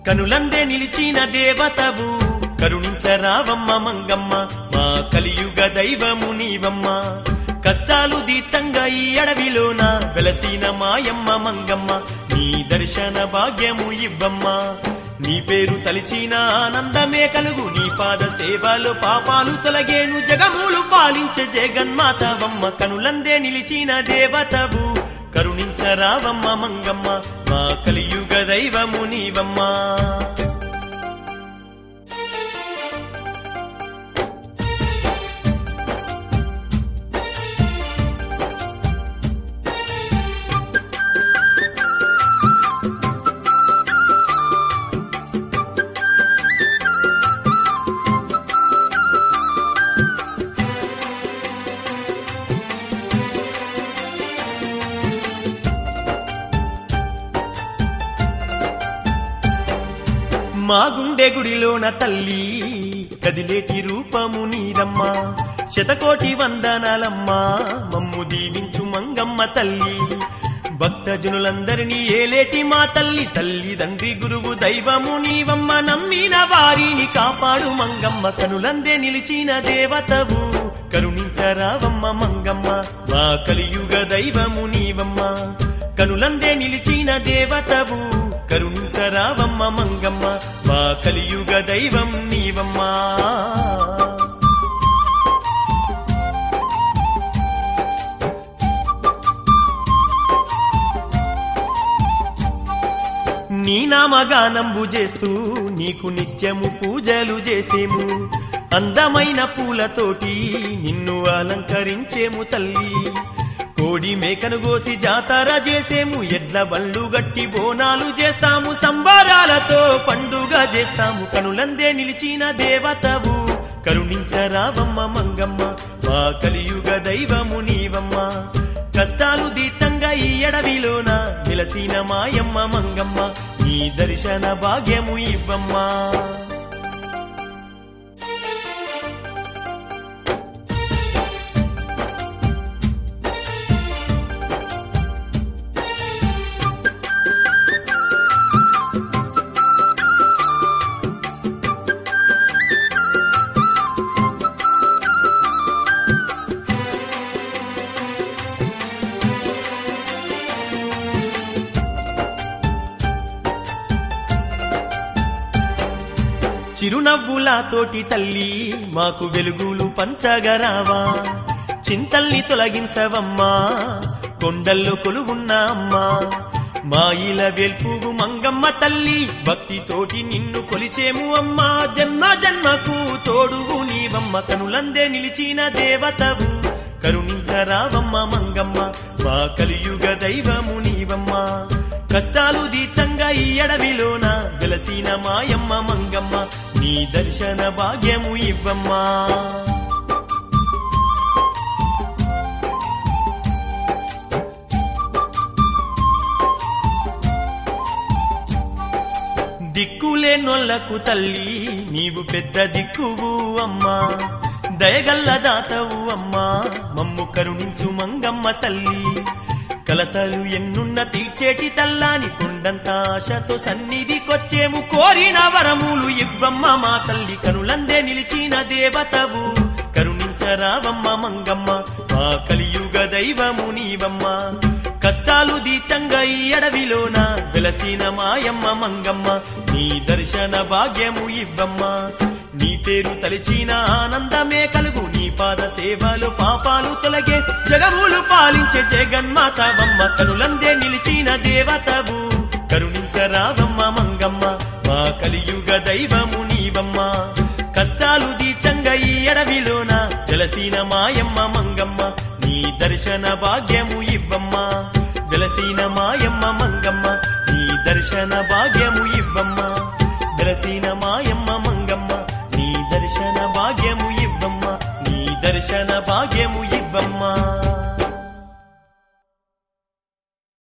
కనులందే నిలిచిన దేవతవు కరుణించరావమ్మ మంగమ్మ మా కలియుగ దైవము నీవమ్మ కష్టాలు దీచంగా ఈ అడవిలోన వెలసిన మాయమ్మ మంగమ్మ నీ దర్శన భాగ్యము ఇవ్వమ్మ నీ పేరు తలిచిన ఆనందమే కలుగు నీ పాద సేవలో పాపాలు తొలగేను జగములు పాలించే జగన్మాతవమ్మ కనులందే నిలిచిన దేవతవు కరుణించరావమ్మ మంగమ్మ మా కలియుగ దైవము నీవమ్మా మా గుండె గుడిలోన తల్లి కదిలేటి రూపము నీరమ్మ శతకోటి వందనాలమ్మా మమ్ము దీవించు మంగమ్మ తల్లి భక్తజనులందరినీ ఏలేటి మా తల్లి తల్లి తండ్రి గురువు దైవము నీవమ్మ నమ్మిన వారిని కాపాడు మంగమ్మ కనులందే నిలిచిన దేవతవు కరుణించరావమ్మ మంగమ్మ మా కలియుగ దైవము నీవమ్మ కనులందే నిలిచిన దేవతవు కరుణించరావమ్మ మంగమ్మ మా కలియుగ దైవం నీవమ్మా నీ నామగానంబు చేస్తూ నీకు నిత్యము పూజలు చేసేము అందమైన పూలతోటి నిన్ను అలంకరించేము తల్లి కోడి మేకను కోసి జాతర చేసేము ఎడ్ల బళ్ళు గట్టి బోనాలు చేస్తాము సంబరాలతో పండుగ చేస్తాము కనులందే నిలిచిన దేవతవు కరుణించరావమ్మ మంగమ్మ మా కలియుగ దైవము నీవమ్మ కష్టాలు దీచంగా ఈ అడవిలోన నిలసిన మాయమ్మ మంగమ్మ నీ దర్శన భాగ్యము ఇవ్వమ్మా చిరునవ్వులాతోటి తల్లి మాకు వెలుగులు పంచగరావా చింతల్ని తొలగించవమ్మా కొండల్లో కొలువున్న అమ్మా మాయిల వెల్పుగు మంగమ్మ తల్లి భక్తితోటి నిన్ను కొలిచేము అమ్మా జన్మ జన్మకు తోడుగు నీవమ్మ కనులందే నిలిచిన దేవతవు కరుణించరావమ్మ మంగమ్మ మా కలియుగ దైవము నీవమ్మా కష్టాలు దీచంగా ఈ అడవిలోన వెలసిన మాయమ్మ మంగమ్మ నీ దర్శన భాగ్యము ఇవ్వమ్మా దిక్కులేనొల్లకు తల్లి నీవు పెద్ద దిక్కువు అమ్మా దయగల్ల దాతవు అమ్మా మమ్ము కరుణించు మంగమ్మ తల్లి కలతలు ఎన్నున్న తీర్చేటి తల్లాని కొండంత ఆశతో సన్నిధికొచ్చేము కోరిన వరములు ఇవ్వమ్మ మా తల్లి కనులందే నిలిచిన దేవతవు కరుణించరావమ్మ మంగమ్మ మా కలియుగ దైవము నీవమ్మ కష్టాలు దీచంగా ఈ అడవిలోన వెలసిన మాయమ్మ మంగమ్మ నీ దర్శన భాగ్యము ఇవ్వమ్మా నీ పేరు తలిచిన ఆనందమే కలుగు నీ పాద సేవలు పాపాలు తొలగే జగములు పాలించే జగన్మాతవమ్మ కనులందే నిలిచిన దేవతవు కరుణించరావమ్మ మంగమ్మ మా కలియుగ దైవము నీవమ్మ కష్టాలు దీచంగా ఈ అడవిలోన జలసీన మాయమ్మ మంగమ్మ నీ దర్శన భాగ్యము ఇవ్వమ్మా జలసీన మాయమ్మ మంగమ్మ నీ దర్శన భాగ్యము ఇవ్వమ్మా జలసీన మాయమ్మ మంగమ్మ నీ దర్శన భాగ్యము ఇవ్వమ్మా నీ దర్శన భాగ్యము ఇవ్వమ్మా